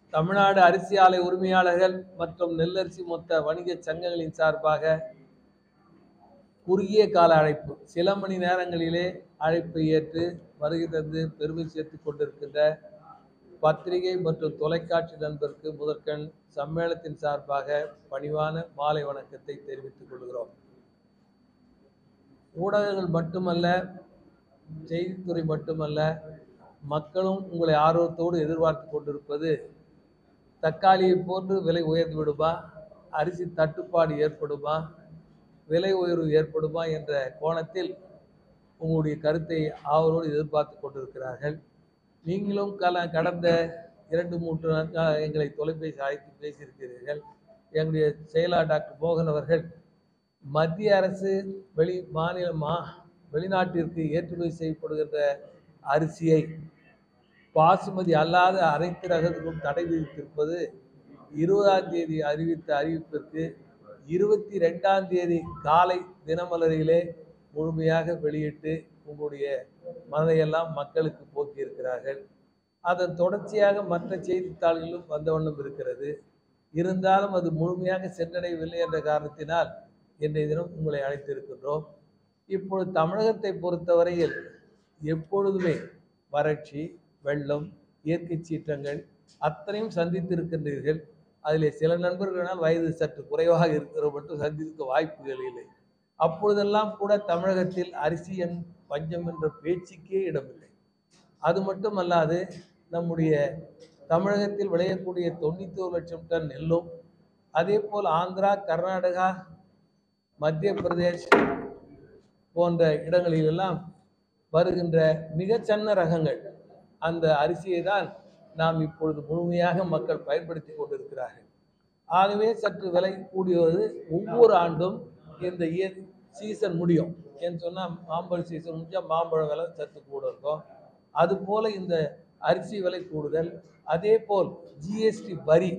தமிழ்நாடு அரிசி ஆலை உரிமையாளர்கள் மற்றும் நெல்லரிசி மொத்த வணிக சங்கங்களின் சார்பாக குறுகிய கால அழைப்பு சில மணி நேரங்களிலே அழைப்பை ஏற்று வருகை தந்து பெருமை சேர்த்துக் கொண்டிருக்கின்ற பத்திரிகை மற்றும் தொலைக்காட்சி நண்பருக்கு முதற்கண் சம்மேளனத்தின் சார்பாக பணிவான மாலை வணக்கத்தை தெரிவித்துக் கொள்கிறோம் ஊடகங்கள் மட்டுமல்ல செய்தித்துறை மட்டுமல்ல மக்களும் உங்களை ஆர்வத்தோடு எதிர்பார்த்து கொண்டிருப்பது தக்காளியை போன்று விலை உயர்ந்து விடுமா அரிசி தட்டுப்பாடு ஏற்படுமா விலை உயர்வு ஏற்படுமா என்ற கோணத்தில் உங்களுடைய கருத்தை ஆவலோடு எதிர்பார்த்து கொண்டிருக்கிறார்கள் நீங்களும் கல கடந்த இரண்டு மூன்று நாட்கள் எங்களை தொலைபேசி அழைத்து பேசியிருக்கிறீர்கள் எங்களுடைய செயலாளர் டாக்டர் மோகன் அவர்கள் மத்திய அரசு வெளி மாநில மா வெளிநாட்டிற்கு ஏற்றுமதி செய்யப்படுகின்ற அரிசியை பாசுமதி அல்லாத அனைத்து ரகத்துக்கும் தடை விதித்திருப்பது இருபதாம் தேதி அறிவித்த அறிவிப்பிற்கு இருபத்தி ரெண்டாம் தேதி காலை தினமலரிலே முழுமையாக வெளியிட்டு உங்களுடைய மனதையெல்லாம் மக்களுக்கு போக்கியிருக்கிறார்கள் அதன் தொடர்ச்சியாக மற்ற செய்தித்தாள்களிலும் வந்த வண்ணம் இருக்கிறது இருந்தாலும் அது முழுமையாக சென்றடையவில்லை என்ற காரணத்தினால் இன்றைய தினம் உங்களை அழைத்திருக்கின்றோம் இப்பொழுது தமிழகத்தை பொறுத்தவரையில் எப்பொழுதுமே வறட்சி வெள்ளம் இயற்கை சீற்றங்கள் அத்தனையும் சந்தித்திருக்கின்றீர்கள் அதில் சில நண்பர்களால் வயது சற்று குறைவாக இருக்கிற மட்டும் சந்திக்க வாய்ப்புகள் இல்லை அப்பொழுதெல்லாம் கூட தமிழகத்தில் அரிசி என் பஞ்சம் என்ற பேச்சுக்கே இடமில்லை அது மட்டுமல்லாது நம்முடைய தமிழகத்தில் விளையக்கூடிய தொண்ணூத்தோரு லட்சம் டன் நெல்லும் அதே போல் ஆந்திரா கர்நாடகா மத்திய பிரதேஷ் போன்ற இடங்களிலெல்லாம் வருகின்ற மிகச்சன்ன ரகங்கள் அந்த அரிசியை தான் நாம் இப்பொழுது முழுமையாக மக்கள் பயன்படுத்தி கொண்டிருக்கிறார்கள் ஆகவே சற்று விலை கூடியது ஒவ்வொரு ஆண்டும் இந்த இயர் சீசன் முடியும் ஏன்னு சொன்னால் மாம்பழம் சீசன் முடிஞ்சால் மாம்பழம் விலை சற்று கூட இருக்கும் அதுபோல் இந்த அரிசி விலை கூடுதல் அதே போல் ஜிஎஸ்டி வரி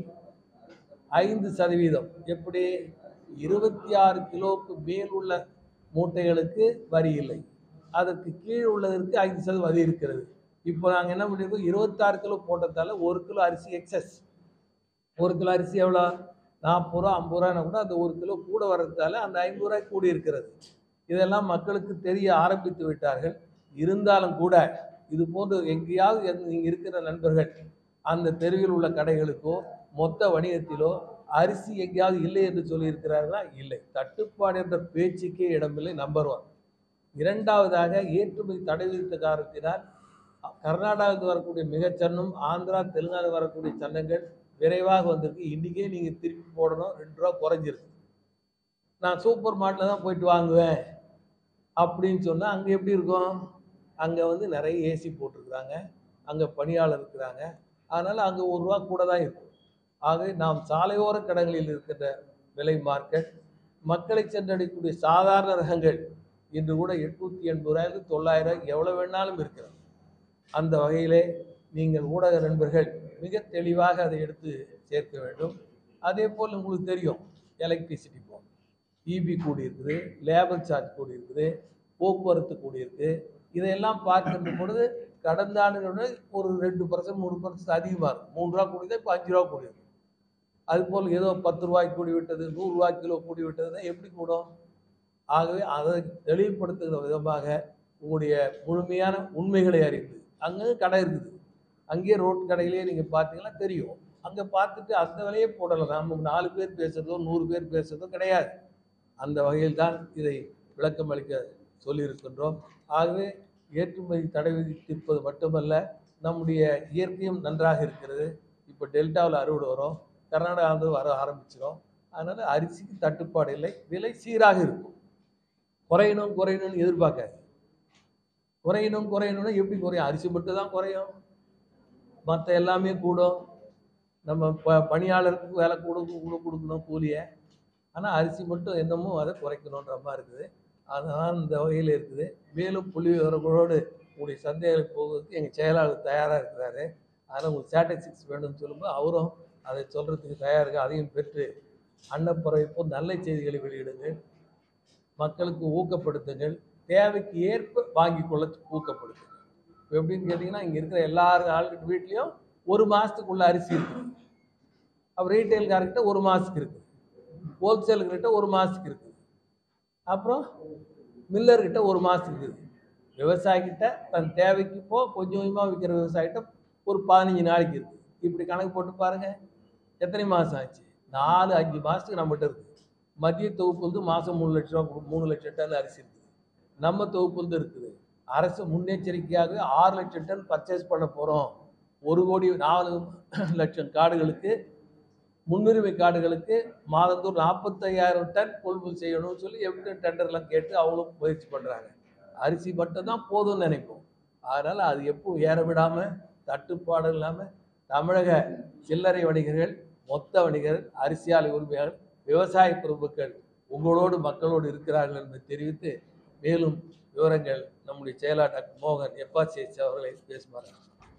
ஐந்து சதவீதம் எப்படி இருபத்தி ஆறு கிலோவுக்கு மேல் உள்ள மூட்டைகளுக்கு வரி இல்லை அதற்கு கீழ் உள்ளதற்கு ஐந்து சதவீதம் வரி இருக்கிறது இப்போ நாங்கள் என்ன பண்ணியிருக்கோம் இருபத்தாறு கிலோ போட்டதால ஒரு கிலோ அரிசி எக்ஸஸ் ஒரு கிலோ அரிசி எவ்வளோ நாற்பது ரூபா ஐம்பது ரூபானா கூட அந்த ஒரு கிலோ கூட வர்றதால அந்த ஐம்பது ரூபாய் கூடி இருக்கிறது இதெல்லாம் மக்களுக்கு தெரிய ஆரம்பித்து விட்டார்கள் இருந்தாலும் கூட இது போன்று எங்கேயாவது நீங்கள் இருக்கிற நண்பர்கள் அந்த தெருவில் உள்ள கடைகளுக்கோ மொத்த வணிகத்திலோ அரிசி எங்கேயாவது இல்லை என்று சொல்லியிருக்கிறார்களா இல்லை தட்டுப்பாடு என்ற பேச்சுக்கே இடமில்லை நம்பர் ஒன் இரண்டாவதாக ஏற்றுமதி தடை விதித்த காரணத்தினால் கர்நாடகாவுக்கு வரக்கூடிய மிகச்சன்னம் ஆந்திரா தெலுங்கானா வரக்கூடிய சன்னங்கள் விரைவாக வந்திருக்கு இன்றைக்கே நீங்கள் திருப்பி போடணும் ரெண்டு ரூபா குறைஞ்சிருக்கு நான் சூப்பர் மார்ட்டில் தான் போயிட்டு வாங்குவேன் அப்படின்னு சொன்னால் அங்கே எப்படி இருக்கும் அங்கே வந்து நிறைய ஏசி போட்டிருக்கிறாங்க அங்கே பணியாளர் இருக்கிறாங்க அதனால் அங்கே ஒரு ரூபா கூட தான் இருக்கும் ஆகவே நாம் சாலையோர கடைகளில் இருக்கின்ற விலை மார்க்கெட் மக்களை சென்றடையக்கூடிய சாதாரண ரகங்கள் இன்று கூட எட்நூற்றி எண்பது ரூபாயிலிருந்து தொள்ளாயிரம் எவ்வளோ வேணாலும் இருக்கிறது அந்த வகையிலே நீங்கள் ஊடக நண்பர்கள் மிக தெளிவாக அதை எடுத்து சேர்க்க வேண்டும் அதே போல் உங்களுக்கு தெரியும் எலக்ட்ரிசிட்டி போன் இபி கூடி இருக்குது லேபர் சார்ஜ் கூடி இருக்குது போக்குவரத்து கூடி இருக்குது இதையெல்லாம் பார்க்கின்ற பொழுது கடந்த ஆண்டுகளோட ஒரு ரெண்டு பர்சன்ட் மூணு பர்சன்ட் அதிகமாக இருக்கும் மூணு ரூபா கூடியது இப்போ அஞ்சு ரூபா கூடி இருக்கு அதுபோல் ஏதோ பத்து ரூபாய்க்கு கூடி விட்டது நூறுரூவா கிலோ கூடி விட்டதுன்னா எப்படி கூடும் ஆகவே அதை தெளிவுபடுத்துகிற விதமாக உங்களுடைய முழுமையான உண்மைகளை அறிந்து அங்கே கடை இருக்குது அங்கேயே ரோட்டு கடையிலேயே நீங்கள் பார்த்தீங்கன்னா தெரியும் அங்கே பார்த்துட்டு அந்த விலையே போடலாம் நம்ம நாலு பேர் பேசுகிறதோ நூறு பேர் பேசுகிறதோ கிடையாது அந்த வகையில் தான் இதை விளக்கம் அளிக்க சொல்லியிருக்கின்றோம் ஆகவே ஏற்றுமதி தடை விதித்திருப்பது மட்டுமல்ல நம்முடைய இயற்கையும் நன்றாக இருக்கிறது இப்போ டெல்டாவில் அறுவடை வரும் கர்நாடகாவில் வர ஆரம்பிச்சிடும் அதனால் அரிசிக்கு தட்டுப்பாடு இல்லை விலை சீராக இருக்கும் குறையணும் குறையணும்னு எதிர்பார்க்காது குறையணும் குறையணும்னா எப்படி குறையும் அரிசி மட்டும் தான் குறையும் மற்ற எல்லாமே கூடும் நம்ம ப பணியாளருக்கு வேலை கூட கூட கொடுக்கணும் கூலியை ஆனால் அரிசி மட்டும் என்னமோ அதை குறைக்கணுன்ற மாதிரி இருக்குது அதனால் இந்த வகையில் இருக்குது மேலும் புள்ளி விவரங்களோடு உங்களுடைய சந்தேகங்களுக்கு போவதற்கு எங்கள் செயலாளர் தயாராக இருக்கிறாரு அதனால் உங்களுக்கு ஸ்டாட்டிஸ்டிக்ஸ் வேணும்னு சொல்லும்போது அவரும் அதை சொல்கிறதுக்கு தயாராக இருக்கு அதையும் பெற்று அன்னப்பறவை போல் நல்ல செய்திகளை வெளியிடுங்கள் மக்களுக்கு ஊக்கப்படுத்துங்கள் தேவைக்கு ஏற்ப வாங்கி கொள்ள ஊக்கப்படுத்துங்கள் இப்போ எப்படின்னு கேட்டிங்கன்னா இங்கே இருக்கிற எல்லார் ஆள் வீட்லேயும் ஒரு மாதத்துக்குள்ள அரிசி இருக்குது அப்புறம் ரீட்டைல்காரர்கிட்ட ஒரு மாதத்துக்கு இருக்குது ஹோல்சேலுக்கிட்ட ஒரு மாதத்துக்கு இருக்குது அப்புறம் மில்லர்கிட்ட ஒரு மாதத்துக்கு இருக்குது விவசாயிக்கிட்ட தன் தேவைக்கு போ கொஞ்சம் கொஞ்சமாக விற்கிற விவசாயிகிட்ட ஒரு பதினஞ்சு நாளைக்கு இருக்குது இப்படி கணக்கு போட்டு பாருங்கள் எத்தனை மாதம் ஆச்சு நாலு அஞ்சு மாதத்துக்கு நம்மகிட்ட இருக்குது மத்திய தொகுப்பு வந்து மாதம் மூணு லட்ச ரூபா கொடு- மூணு லட்சம் டன் அரிசி இருக்குது நம்ம தொகுப்பு வந்து இருக்குது அரசு முன்னெச்சரிக்கையாக ஆறு லட்சம் டன் பர்ச்சேஸ் பண்ண போகிறோம் ஒரு கோடி நாலு லட்சம் காடுகளுக்கு முன்னுரிமை காடுகளுக்கு மாதந்தோறும் நாற்பத்தையாயிரம் டன் கொள்முதல் செய்யணும்னு சொல்லி எப்படி டெண்டர்லாம் கேட்டு அவங்களும் முயற்சி பண்ணுறாங்க அரிசி மட்டும்தான் போதும்னு நினைப்போம் அதனால் அது எப்போ ஏற விடாமல் தட்டுப்பாடு இல்லாமல் தமிழக சில்லறை வணிகர்கள் மொத்த வணிகர்கள் அரிசி ஆலை உரிமையாளர் விவசாய பிரபுக்கள் உங்களோடு மக்களோடு இருக்கிறார்கள் என்பதை தெரிவித்து மேலும் விவரங்கள் நம்முடைய செயலாளர் டாக்டர் மோகன் எப்பாசிஎஸ் அவர்களை பேசுவார்கள்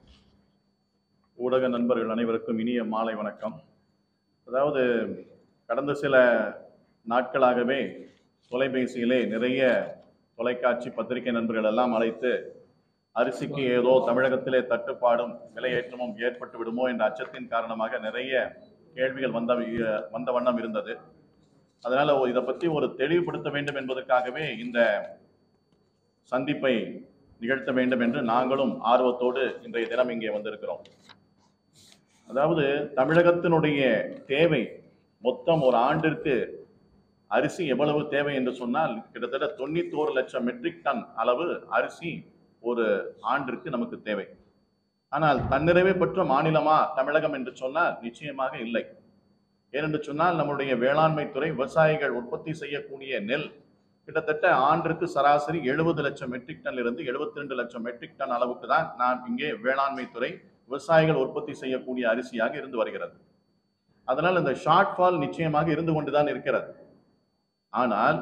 ஊடக நண்பர்கள் அனைவருக்கும் இனிய மாலை வணக்கம் அதாவது கடந்த சில நாட்களாகவே தொலைபேசியிலே நிறைய தொலைக்காட்சி பத்திரிகை நண்பர்கள் எல்லாம் அழைத்து அரிசிக்கு ஏதோ தமிழகத்திலே தட்டுப்பாடும் விலையேற்றமும் ஏற்பட்டு விடுமோ என்ற அச்சத்தின் காரணமாக நிறைய கேள்விகள் வந்த வந்த வண்ணம் இருந்தது அதனால ஒரு- இதை பற்றி ஒரு தெளிவுபடுத்த வேண்டும் என்பதற்காகவே இந்த சந்திப்பை நிகழ்த்த வேண்டும் என்று நாங்களும் ஆர்வத்தோடு இன்றைய தினம் இங்கே வந்திருக்கிறோம் அதாவது தமிழகத்தினுடைய தேவை மொத்தம் ஒரு ஆண்டிற்கு அரிசி எவ்வளவு தேவை என்று சொன்னால் கிட்டத்தட்ட தொண்ணூத்தோரு லட்சம் மெட்ரிக் டன் அளவு அரிசி ஒரு ஆண்டிற்கு நமக்கு தேவை ஆனால் தன்னிறைவை பெற்ற மாநிலமா தமிழகம் என்று சொன்னால் நிச்சயமாக இல்லை ஏனென்று சொன்னால் நம்முடைய வேளாண்மை துறை விவசாயிகள் உற்பத்தி செய்யக்கூடிய நெல் கிட்டத்தட்ட ஆண்டிற்கு சராசரி எழுபது லட்சம் மெட்ரிக் டன் இருந்து எழுபத்தி ரெண்டு லட்சம் மெட்ரிக் டன் அளவுக்கு தான் நாம் இங்கே வேளாண்மை துறை விவசாயிகள் உற்பத்தி செய்யக்கூடிய அரிசியாக இருந்து வருகிறது அதனால் இந்த ஷார்ட் ஃபால் நிச்சயமாக இருந்து கொண்டுதான் இருக்கிறது ஆனால்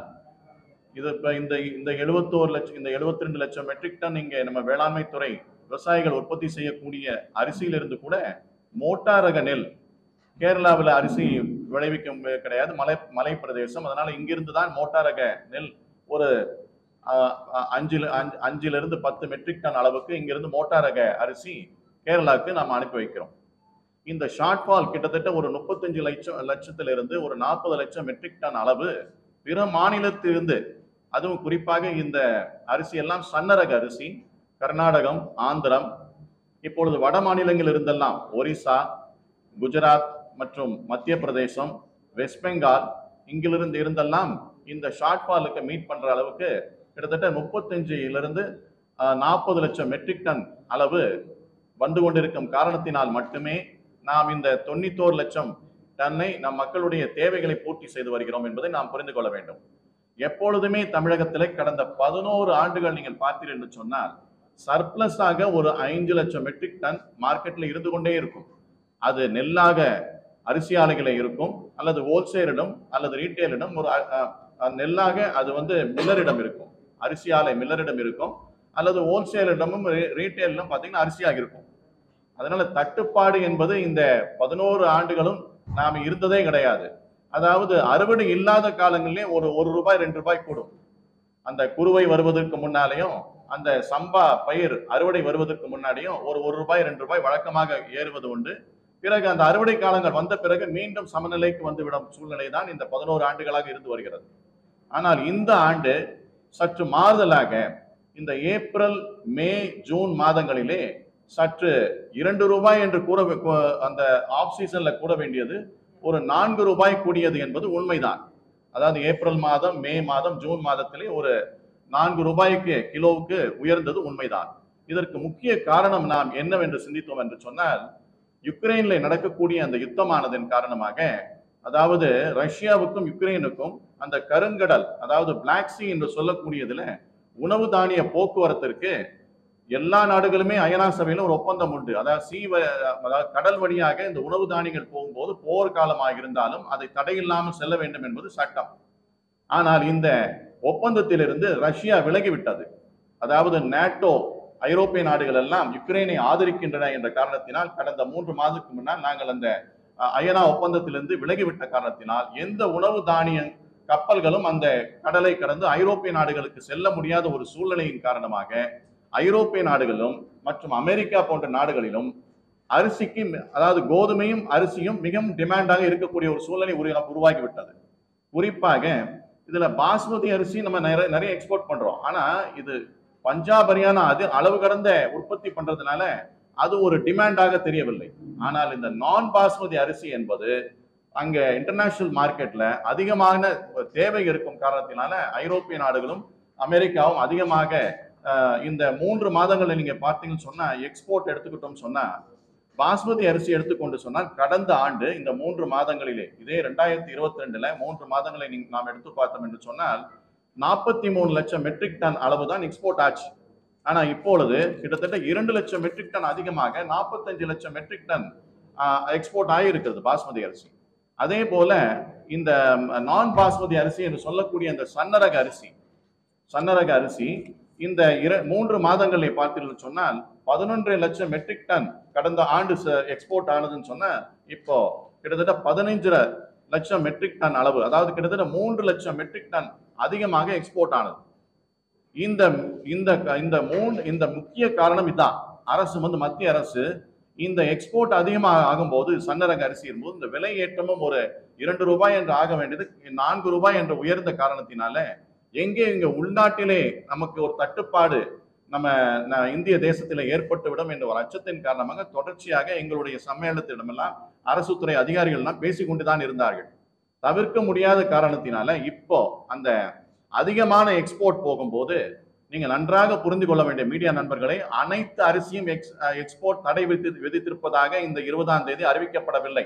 இது இப்போ இந்த இந்த எழுபத்தோரு லட்சம் இந்த எழுபத்தி ரெண்டு லட்சம் மெட்ரிக் டன் இங்கே நம்ம வேளாண்மை துறை விவசாயிகள் உற்பத்தி செய்யக்கூடிய அரிசியிலிருந்து கூட மோட்டார் ரக நெல் கேரளாவில் அரிசி விளைவிக்கும் கிடையாது மலை மலை பிரதேசம் அதனால இங்கிருந்து தான் மோட்டார் ரக நெல் ஒரு ஆஹ், ஆஹ், அஞ்சில் அஞ்சு- அஞ்சிலிருந்து பத்து மெட்ரிக் டன் அளவுக்கு இங்கிருந்து மோட்டார் ரக அரிசி கேரளாவுக்கு நாம் அனுப்பி வைக்கிறோம் இந்த ஷார்ட் ஃபால் கிட்டத்தட்ட ஒரு முப்பத்தஞ்சு லட்சம் லட்சத்திலிருந்து ஒரு நாற்பது லட்சம் மெட்ரிக் டன் அளவு பிற மாநிலத்திலிருந்து அதுவும் குறிப்பாக இந்த அரிசி எல்லாம் சன்னரக அரிசி கர்நாடகம் ஆந்திரம் இப்பொழுது வட மாநிலங்கள் இருந்தெல்லாம் ஒரிசா குஜராத் மற்றும் மத்திய பிரதேசம் வெஸ்ட் பெங்கால் இங்கிலிருந்து இருந்தெல்லாம் இந்த ஷார்ட் ஃபாலுக்கு மீட் பண்ற அளவுக்கு கிட்டத்தட்ட முப்பத்தஞ்சிலிருந்து நாற்பது லட்சம் மெட்ரிக் டன் அளவு வந்து கொண்டிருக்கும் காரணத்தினால் மட்டுமே நாம் இந்த தொண்ணூத்தோரு லட்சம் டன்னை நம் மக்களுடைய தேவைகளை பூர்த்தி செய்து வருகிறோம் என்பதை நாம் புரிந்து கொள்ள வேண்டும் எப்பொழுதுமே தமிழகத்தில் கடந்த பதினோரு ஆண்டுகள் நீங்கள் பார்த்தீர்கள் என்று சொன்னால் சர்ப்ளஸ் ஆக ஒரு ஐந்து லட்சம் மெட்ரிக் டன் மார்க்கெட்ல இருந்து கொண்டே இருக்கும் அது நெல்லாக அரிசி ஆலைகளை இருக்கும் அல்லது ஹோல்சேலிடம் அல்லது ரீட்டைலிடம் ஒரு அ- அ- அ- நெல்லாக அது வந்து மில்லரிடம் இருக்கும் அரிசி ஆலை மில்லரிடம் இருக்கும் அல்லது ஹோல்சேலிடமும் ரீட்டைலிடம் பார்த்தீங்கன்னா அரிசியாக இருக்கும் அதனால தட்டுப்பாடு என்பது இந்த பதினோரு ஆண்டுகளும் நாம் இருந்ததே கிடையாது அதாவது அறுவடை இல்லாத காலங்களிலே ஒரு ஒரு ரூபாய் ரெண்டு ரூபாய் கூடும் அந்த குருவை வருவதற்கு முன்னாலேயும் அந்த சம்பா பயிர் அறுவடை வருவதற்கு முன்னாடியும் ஒரு ஒரு ரூபாய் ரெண்டு ரூபாய் வழக்கமாக ஏறுவது உண்டு பிறகு அந்த அறுவடை காலங்கள் வந்த பிறகு மீண்டும் சமநிலைக்கு வந்துவிடும் சூழ்நிலை தான் இந்த பதினோரு ஆண்டுகளாக இருந்து வருகிறது ஆனால் இந்த ஆண்டு சற்று மாறுதலாக இந்த ஏப்ரல் மே ஜூன் மாதங்களிலே சற்று இரண்டு ரூபாய் என்று கூற கு- அந்த ஆஃப் சீசன்ல கூட வேண்டியது ஒரு நான்கு ரூபாய் கூடியது என்பது உண்மைதான் அதாவது ஏப்ரல் மாதம் மே மாதம் ஜூன் மாதத்திலே ஒரு நான்கு ரூபாய்க்கு கிலோவுக்கு உயர்ந்தது உண்மைதான் இதற்கு முக்கிய காரணம் நாம் என்னவென்று சிந்தித்தோம் என்று சொன்னால் யுக்ரைன்ல நடக்கக்கூடிய அந்த யுத்தமானதன் காரணமாக அதாவது ரஷ்யாவுக்கும் யுக்ரைனுக்கும் அந்த கருங்கடல் அதாவது பிளாக் சி என்று சொல்லக்கூடியதுல உணவு தானிய போக்குவரத்திற்கு எல்லா நாடுகளுமே அயனா சபையில ஒரு ஒப்பந்தம் உண்டு அதாவது சீ வ- அதாவது கடல் வழியாக இந்த உணவு தானியங்கள் போகும்போது போர் காலமாக இருந்தாலும் அதை தடையில்லாமல் செல்ல வேண்டும் என்பது சட்டம் ஆனால் இந்த ஒப்பந்தத்திலிருந்து ரஷ்யா விலகிவிட்டது அதாவது நேட்டோ ஐரோப்பிய நாடுகள் எல்லாம் யுக்ரைனை ஆதரிக்கின்றன என்ற காரணத்தினால் கடந்த மூன்று மாதத்துக்கு முன்னால் நாங்கள் அந்த அஹ், அயனா ஒப்பந்தத்திலிருந்து விலகிவிட்ட காரணத்தினால் எந்த உணவு தானிய கப்பல்களும் அந்த கடலை கடந்து ஐரோப்பிய நாடுகளுக்கு செல்ல முடியாத ஒரு சூழ்நிலையின் காரணமாக ஐரோப்பிய நாடுகளிலும் மற்றும் அமெரிக்கா போன்ற நாடுகளிலும் அரிசிக்கு மி- அதாவது கோதுமையும் அரிசியும் மிகவும் டிமாண்டாக இருக்கக்கூடிய ஒரு சூழ்நிலை உரு- உருவாகி விட்டது குறிப்பாக இதுல பாஸ்மதி அரிசி நம்ம நிறைய நிறைய எக்ஸ்போர்ட் பண்றோம் ஆனா இது பஞ்சாப் ஹரியானா அது அளவு கடந்த உற்பத்தி பண்றதுனால அது ஒரு டிமாண்டாக தெரியவில்லை ஆனால் இந்த நான் பாஸ்மதி அரிசி என்பது அங்க இன்டர்நேஷனல் மார்க்கெட்ல அதிகமான தேவை இருக்கும் காரணத்தினால ஐரோப்பிய நாடுகளும் அமெரிக்காவும் அதிகமாக அஹ், இந்த மூன்று மாதங்களை நீங்க பார்த்தீங்கன்னு சொன்னா எக்ஸ்போர்ட் எடுத்துக்கிட்டோம் சொன்னா பாஸ்மதி அரிசி எடுத்துக்கொண்டு சொன்னால் கடந்த ஆண்டு இந்த மூன்று மாதங்களிலே இதே ரெண்டாயிரத்தி இருபத்தி ரெண்டுல மூன்று மாதங்களை நீங்க நாம் எடுத்து பார்த்தோம் என்று சொன்னால் நாற்பத்தி மூணு லட்சம் மெட்ரிக் டன் அளவு தான் எக்ஸ்போர்ட் ஆச்சு ஆனா இப்பொழுது கிட்டத்தட்ட இரண்டு லட்சம் மெட்ரிக் டன் அதிகமாக நாற்பத்தஞ்சு லட்சம் மெட்ரிக் டன் எக்ஸ்போர்ட் ஆகியிருக்கிறது பாஸ்மதி அரிசி அதே போல இந்த நான் பாஸ்மதி அரிசி என்று சொல்லக்கூடிய அந்த சன்னரக அரிசி சன்னரக அரிசி இந்த இர மூன்று மாதங்களை பார்த்தீர்கள் சொன்னால் பதினொன்றரை லட்சம் மெட்ரிக் டன் கடந்த ஆண்டு எக்ஸ்போர்ட் ஆனதுன்னு சொன்னா இப்போ கிட்டத்தட்ட பதினைஞ்சரை லட்சம் மெட்ரிக் டன் அளவு அதாவது கிட்டத்தட்ட மூன்று லட்சம் மெட்ரிக் டன் அதிகமாக எக்ஸ்போர்ட் ஆனது இந்த இந்த இந்த மூணு இந்த முக்கிய காரணம் இதான் அரசு வந்து மத்திய அரசு இந்த எக்ஸ்போர்ட் அதிகமாக ஆகும்போது சன்னரக அரிசி இருக்கும்போது இந்த விலை ஏற்றமும் ஒரு இரண்டு ரூபாய் என்று ஆக வேண்டியது நான்கு ரூபாய் என்ற உயர்ந்த காரணத்தினால எங்கே இங்க உள்நாட்டிலே நமக்கு ஒரு தட்டுப்பாடு நம்ம ந- இந்திய தேசத்தில் ஏற்பட்டுவிடும் என்ற ஒரு அச்சத்தின் காரணமாக தொடர்ச்சியாக எங்களுடைய சம்மேளனத்திடமெல்லாம் அரசு துறை அதிகாரிகள்லாம் பேசிக்கொண்டுதான் இருந்தார்கள் தவிர்க்க முடியாத காரணத்தினால இப்போ அந்த அதிகமான எக்ஸ்போர்ட் போகும்போது நீங்க நன்றாக புரிந்து கொள்ள வேண்டிய மீடியா நண்பர்களை அனைத்து அரிசியும் எக்ஸ் எக்ஸ்போர்ட் தடை விதித்து விதித்திருப்பதாக இந்த இருபதாம் தேதி அறிவிக்கப்படவில்லை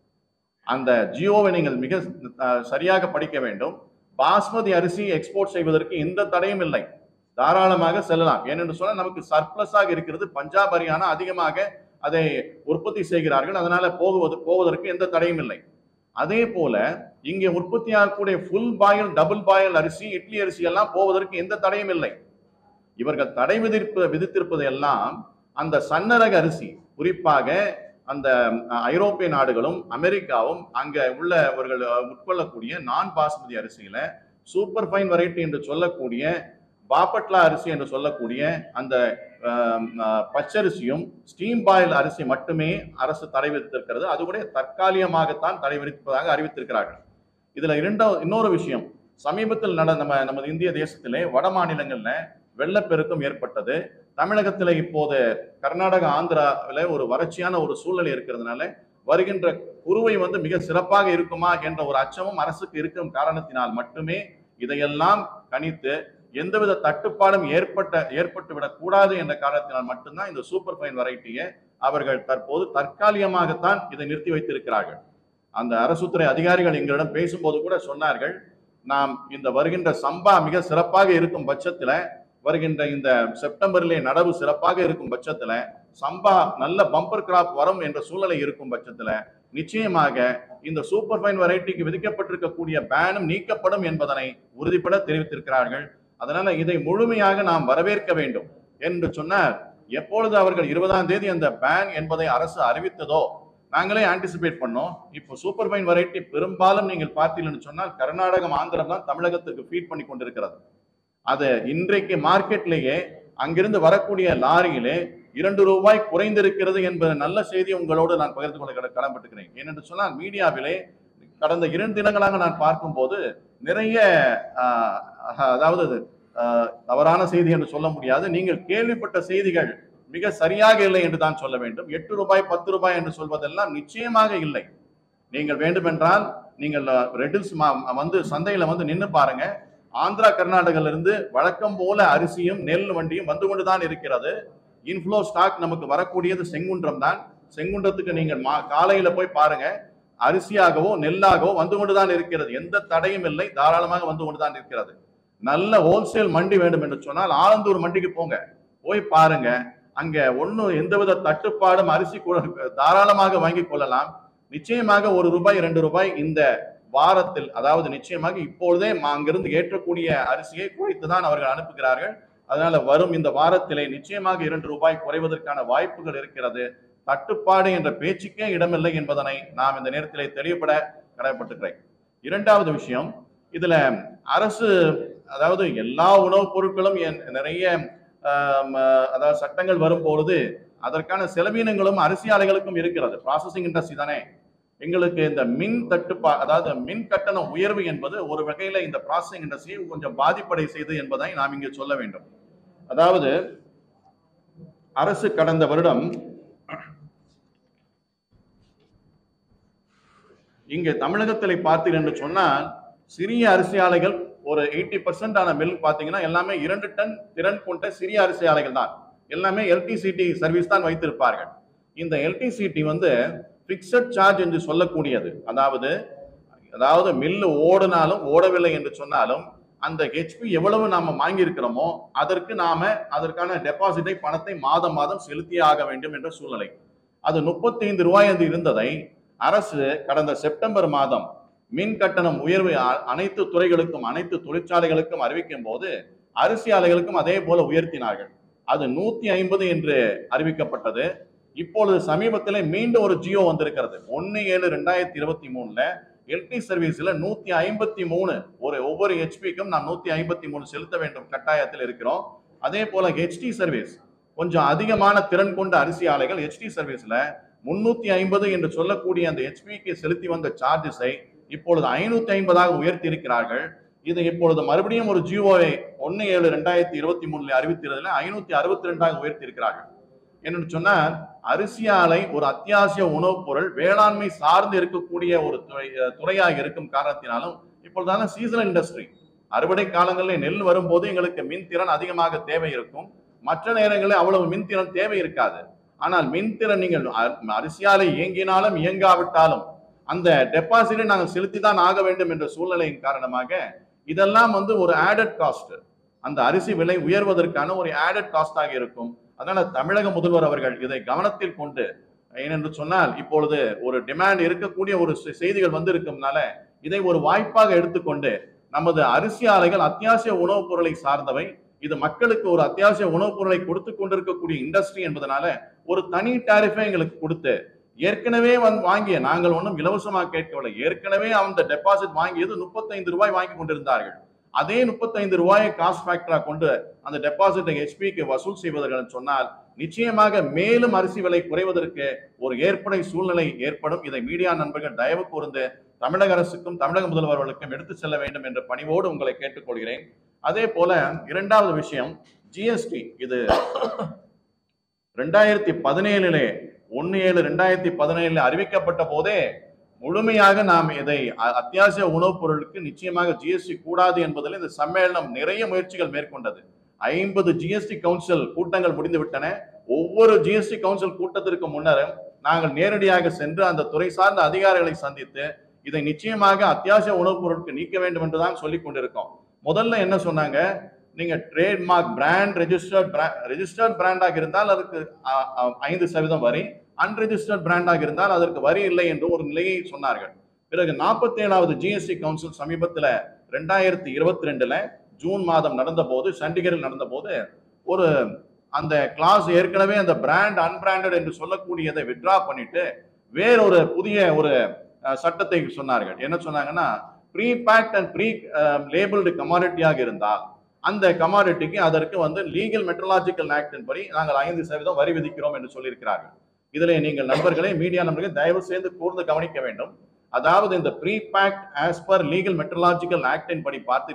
அந்த ஜியோவை நீங்கள் மிக அஹ், சரியாக படிக்க வேண்டும் பாஸ்மதி அரிசி எக்ஸ்போர்ட் செய்வதற்கு எந்த தடையும் இல்லை தாராளமாக செல்லலாம் ஏனென்று சொன்னால் நமக்கு சர்ப்ளஸாக இருக்கிறது பஞ்சாப் ஹரியானா அதிகமாக அதை உற்பத்தி செய்கிறார்கள் அதனால போகுவது போவதற்கு எந்த தடையும் இல்லை அதே போல இங்கே உற்பத்தியாகக்கூடிய ஃபுல் பாயில் டபுள் பாயில் அரிசி இட்லி அரிசி எல்லாம் போவதற்கு எந்த தடையும் இல்லை இவர்கள் தடை விதிப்பு விதித்திருப்பது எல்லாம் அந்த சன்னரக அரிசி குறிப்பாக அந்த அஹ், ஐரோப்பிய நாடுகளும் அமெரிக்காவும் அங்க உள்ளவர்கள் அஹ், உட்கொள்ளக்கூடிய நான் பாஸ்மதி அரிசியில சூப்பர் ஃபைன் வெரைட்டி என்று சொல்லக்கூடிய பாப்பட்லா அரிசி என்று சொல்லக்கூடிய அந்த அஹ், அஹ், பச்சரிசியும் ஸ்டீம் பாயில் அரிசி மட்டுமே அரசு தடை விதித்திருக்கிறது அது கூட தற்காலிகமாகத்தான் தடை விதிப்பதாக அறிவித்திருக்கிறார்கள் இதுல இரண்டாவது இன்னொரு விஷயம் சமீபத்தில் நட நம்ம நமது இந்திய தேசத்திலே வட மாநிலங்கள்ல வெள்ளப்பெருக்கம் ஏற்பட்டது தமிழகத்துல இப்போது கர்நாடகா ஆந்திராவில் ஒரு வறட்சியான ஒரு சூழ்நிலை இருக்கிறதுனால வருகின்ற குருவை வந்து மிக சிறப்பாக இருக்குமா என்ற ஒரு அச்சமும் அரசுக்கு இருக்கும் காரணத்தினால் மட்டுமே இதையெல்லாம் கணித்து எந்தவித தட்டுப்பாடும் ஏற்பட்ட ஏற்பட்டு விடக்கூடாது என்ற காரணத்தினால் மட்டும்தான் இந்த சூப்பர் ஃபைன் வெரைட்டியை அவர்கள் தற்போது தற்காலிகமாகத்தான் இதை நிறுத்தி வைத்திருக்கிறார்கள் அந்த அரசுத்துறை அதிகாரிகள் எங்களிடம் பேசும்போது கூட சொன்னார்கள் நாம் இந்த வருகின்ற சம்பா மிக சிறப்பாக இருக்கும் பட்சத்துல வருகின்ற இந்த செப்டம்பரிலே நடவு சிறப்பாக இருக்கும் பட்சத்துல சம்பா நல்ல பம்பர் கிராப் வரும் என்ற சூழ்நிலை இருக்கும் பட்சத்துல நிச்சயமாக இந்த சூப்பர் ஃபைன் வெரைட்டிக்கு விதிக்கப்பட்டிருக்கக்கூடிய பேனும் நீக்கப்படும் என்பதனை உறுதிப்பட தெரிவித்திருக்கிறார்கள் அதனால இதை முழுமையாக நாம் வரவேற்க வேண்டும் என்று சொன்னார் எப்பொழுது அவர்கள் இருபதாம் தேதி அந்த பேன் என்பதை அரசு அறிவித்ததோ நாங்களே ஆன்டிசிபேட் பண்ணோம் இப்போ சூப்பர் ஃபைன் வெரைட்டி பெரும்பாலும் நீங்கள் பார்த்தீங்கன்னு சொன்னால் கர்நாடகம் ஆந்திரம் தான் தமிழகத்துக்கு ஃபீட் பண்ணி கொண்டிருக்கிறது அது இன்றைக்கு மார்க்கெட்லேயே அங்கிருந்து வரக்கூடிய லாரியிலே இரண்டு ரூபாய் குறைந்திருக்கிறது என்பது நல்ல செய்தி உங்களோடு நான் பகிர்ந்து கொள்ள கட- கடமைப்பட்டுக்கிறேன் ஏனென்று சொன்னால் மீடியாவிலே கடந்த இரண்டு தினங்களாக நான் பார்க்கும்போது நிறைய ஆஹ், அதாவது அது, ஆஹ், தவறான செய்தி என்று சொல்ல முடியாது நீங்கள் கேள்விப்பட்ட செய்திகள் மிக சரியாக இல்லை என்று தான் சொல்ல வேண்டும் எட்டு ரூபாய் பத்து ரூபாய் என்று சொல்வதெல்லாம் நிச்சயமாக இல்லை நீங்கள் வேண்டுமென்றால் நீங்கள் ரெட்டில்ஸ் வந்து சந்தையில வந்து நின்று பாருங்க ஆந்திரா கர்நாடகால இருந்து வழக்கம் போல அரிசியும் நெல் வண்டியும் வந்து கொண்டுதான் இருக்கிறது இன்ஃப்ளோ ஸ்டாக் நமக்கு வரக்கூடியது செங்குன்றம் தான் செங்குன்றத்துக்கு நீங்கள் மா காலையில போய் பாருங்க அரிசியாகவோ நெல்லாகவோ வந்து கொண்டுதான் இருக்கிறது எந்த தடையும் இல்லை தாராளமாக வந்து கொண்டுதான் இருக்கிறது நல்ல ஹோல்சேல் மண்டி வேண்டும் என்று சொன்னால் ஆலந்தூர் மண்டிக்கு போங்க போய் பாருங்க அங்க ஒன்றும் எந்தவித தட்டுப்பாடும் அரிசி கூட தாராளமாக வாங்கி கொள்ளலாம் நிச்சயமாக ஒரு ரூபாய் ரெண்டு ரூபாய் இந்த வாரத்தில் அதாவது நிச்சயமாக இப்பொழுதே மா- அங்கிருந்து ஏற்றக்கூடிய அரிசியை குறைத்து தான் அவர்கள் அனுப்புகிறார்கள் அதனால வரும் இந்த வாரத்திலே நிச்சயமாக இரண்டு ரூபாய் குறைவதற்கான வாய்ப்புகள் இருக்கிறது தட்டுப்பாடு என்ற பேச்சுக்கே இடமில்லை என்பதனை நாம் இந்த நேரத்திலே தெளிவுபட கடமைப்பட்டுக்கிறேன் இரண்டாவது விஷயம் இதுல அரசு அதாவது எல்லா உணவுப் பொருட்களும் என்- நிறைய ஆம், அதாவது சட்டங்கள் வரும்பொழுது அதற்கான செலவீனங்களும் அரிசி ஆலைகளுக்கும் இருக்கிறது ப்ராசஸிங் இண்டஸ்ட்ரி தானே எங்களுக்கு இந்த மின் தட்டுப்பா அதாவது மின் கட்டண உயர்வு என்பது ஒரு வகையில இந்த ப்ராசஸிங் இண்டஸ்ட்ரியை கொஞ்சம் பாதிப்படை செய்து என்பதை நாம் இங்கே சொல்ல வேண்டும் அதாவது அரசு கடந்த வருடம் இங்கே தமிழகத்தில் பார்த்தீர்கள் என்று சொன்னால் சிறிய அரிசி ஆலைகள் ஒரு எயிட்டி பர்சன்ட் ஆன மில் பார்த்தீங்கன்னா எல்லாமே இரண்டு டன் திறன் கொண்ட சிறிய அரிசி ஆலைகள் தான் எல்லாமே எல்டிசிடி சர்வீஸ் தான் வைத்திருப்பார்கள் இந்த எல்டிசிடி வந்து பிக்சட் சார்ஜ் என்று சொல்லக்கூடியது அதாவது அதாவது மில்லு ஓடினாலும் ஓடவில்லை என்று சொன்னாலும் அந்த ஹெச்பி எவ்வளவு நாம வாங்கியிருக்கிறோமோ அதற்கு நாம அதற்கான டெபாசிட்டை பணத்தை மாதம் மாதம் செலுத்தியே ஆக வேண்டும் என்ற சூழ்நிலை அது முப்பத்தைந்து ரூபாய் என்று இருந்ததை அரசு கடந்த செப்டம்பர் மாதம் மின் கட்டணம் உயர்வு அ- அனைத்து துறைகளுக்கும் அனைத்து தொழிற்சாலைகளுக்கும் அறிவிக்கும் போது அரிசி ஆலைகளுக்கும் அதே போல உயர்த்தினார்கள் அது நூத்தி ஐம்பது என்று அறிவிக்கப்பட்டது இப்பொழுது சமீபத்தில் மீண்டும் ஒரு ஜியோ வந்திருக்கிறது ஒன்னு ஏழு ரெண்டாயிரத்தி இருபத்தி மூணுல எல்டி சர்வீஸ்ல நூத்தி ஐம்பத்தி மூணு ஒரு ஒவ்வொரு ஹெச்பிக்கும் நாம் நூத்தி ஐம்பத்தி மூணு செலுத்த வேண்டும் கட்டாயத்தில் இருக்கிறோம் அதே போல ஹெச்டி சர்வீஸ் கொஞ்சம் அதிகமான திறன் கொண்ட அரிசி ஆலைகள் ஹெச்டி சர்வீஸ்ல முன்னூத்தி ஐம்பது என்று சொல்லக்கூடிய அந்த ஹெச்பிக்கு செலுத்தி வந்த சார்ஜஸை இப்பொழுது ஐநூத்தி ஐம்பதாக உயர்த்தி இருக்கிறார்கள் இது இப்பொழுது மறுபடியும் ஒரு ஜியோவை ஒன்னு ஏழு ரெண்டாயிரத்தி இருபத்தி மூணுல அறிவித்திருந்ததுல ஐநூத்தி அறுபத்தி ரெண்டாக உயர்த்தி இருக்கிறார்கள் என்னன்னு சொன்னால் அரிசி ஆலை ஒரு அத்தியாவசிய உணவுப் பொருள் வேளாண்மை சார்ந்து இருக்கக்கூடிய ஒரு துறை அஹ் துறையாக இருக்கும் காரணத்தினாலும் இப்பொழுதான சீசனல் இண்டஸ்ட்ரி அறுவடை காலங்களில் நெல் வரும்போது எங்களுக்கு மின் திறன் அதிகமாக தேவை இருக்கும் மற்ற நேரங்களில் அவ்வளவு மின் திறன் தேவை இருக்காது ஆனால் மின் திறன் நீங்கள் அ- அரிசி ஆலை இயங்கினாலும் இயங்காவிட்டாலும் அந்த டெபாசிட்டை நாங்கள் செலுத்தி தான் ஆக வேண்டும் என்ற சூழ்நிலையின் காரணமாக இதெல்லாம் வந்து ஒரு ஆடட் காஸ்ட் அந்த அரிசி விலை உயர்வதற்கான ஒரு ஆடட் காஸ்டாக இருக்கும் அதனால தமிழக முதல்வர் அவர்கள் இதை கவனத்தில் கொண்டு ஏனென்று சொன்னால் இப்பொழுது ஒரு டிமாண்ட் இருக்கக்கூடிய ஒரு செ- செய்திகள் வந்து இருக்கும்னால இதை ஒரு வாய்ப்பாக எடுத்துக்கொண்டு நமது அரிசி ஆலைகள் அத்தியாவசிய உணவுப் பொருளை சார்ந்தவை இது மக்களுக்கு ஒரு அத்தியாவசிய உணவுப் பொருளை கொடுத்து கொண்டிருக்கக்கூடிய இண்டஸ்ட்ரி என்பதனால ஒரு தனி டாரிஃபை எங்களுக்கு கொடுத்து ஏற்கனவே வந்து வாங்கிய நாங்கள் ஒன்றும் இலவசமாக கேட்கவில்லை ஏற்கனவே அந்த டெபாசிட் வாங்கியது முப்பத்தைந்து ரூபாய் வாங்கி கொண்டிருந்தார்கள் அதே முப்பத்தைந்து ரூபாயை காஸ்ட் ஃபேக்டரா கொண்டு அந்த டெபாசிட்டை ஹெச்பிக்கு வசூல் செய்வதற்கு சொன்னால் நிச்சயமாக மேலும் அரிசி விலை குறைவதற்கு ஒரு ஏற்படை சூழ்நிலை ஏற்படும் இதை மீடியா நண்பர்கள் தயவு கூர்ந்து தமிழக அரசுக்கும் தமிழக முதல்வர்களுக்கும் எடுத்து செல்ல வேண்டும் என்ற பணிவோடு உங்களை கேட்டுக்கொள்கிறேன் அதே போல இரண்டாவது விஷயம் ஜிஎஸ்டி இது ரெண்டாயிரத்தி பதினேழிலே ஒன்னு ஏழு ரெண்டாயிரத்தி பதினேழுல அறிவிக்கப்பட்ட போதே முழுமையாக நாம் இதை அ- அத்தியாவசிய உணவுப் பொருளுக்கு நிச்சயமாக ஜிஎஸ்டி கூடாது என்பதில் இந்த சம்மேளனம் நிறைய முயற்சிகள் மேற்கொண்டது ஐம்பது ஜிஎஸ்டி கவுன்சில் கூட்டங்கள் முடிந்து விட்டன ஒவ்வொரு ஜிஎஸ்டி கவுன்சில் கூட்டத்திற்கு முன்னரும் நாங்கள் நேரடியாக சென்று அந்த துறை சார்ந்த அதிகாரிகளை சந்தித்து இதை நிச்சயமாக அத்தியாவசிய உணவுப் பொருளுக்கு நீக்க வேண்டும் என்றுதான் சொல்லிக் கொண்டிருக்கோம் முதல்ல என்ன சொன்னாங்க நீங்க ட்ரேட்மார்க் பிராண்ட் ரெஜிஸ்டர்ட் ரெஜிஸ்டர்ட் பிராண்டாக இருந்தால் அதுக்கு அ, அ, ஐந்து சதவீதம் வரி அன்ரெஜிஸ்டர்ட் பிராண்டாக இருந்தால் அதற்கு வரி இல்லை என்று ஒரு நிலையை சொன்னார்கள் பிறகு நாற்பத்தி ஏழாவது ஜிஎஸ்டி கவுன்சில் சமீபத்தில் ரெண்டாயிரத்தி இருபத்தி ரெண்டுல ஜூன் மாதம் நடந்த போது சண்டிகரில் நடந்த போது ஒரு அந்த கிளாஸ் ஏற்கனவே அந்த பிராண்ட் அன்பிராண்டட் என்று சொல்லக்கூடியதை வித்ரா பண்ணிட்டு வேறொரு புதிய ஒரு அஹ், சட்டத்தை சொன்னார்கள் என்ன சொன்னாங்கன்னா pre packed and pre labelled கமாடிட்டியாக இருந்தால் அந்த கமாடிட்டிக்கு அதற்கு வந்து லீகல் மெட்ரலாஜிக்கல் ஆக்டின் படி நாங்கள் ஐந்து சதவீதம் வரி விதிக்கிறோம் என்று சொல்லியிருக்கிறார்கள் இதில் நீங்கள் நண்பர்களே மீடியா நண்பர்கள் தயவு செய்து கூர்ந்து கவனிக்க வேண்டும் அதாவது இந்த pre packed as per legal metrological ஆக்டின் படி பார்த்து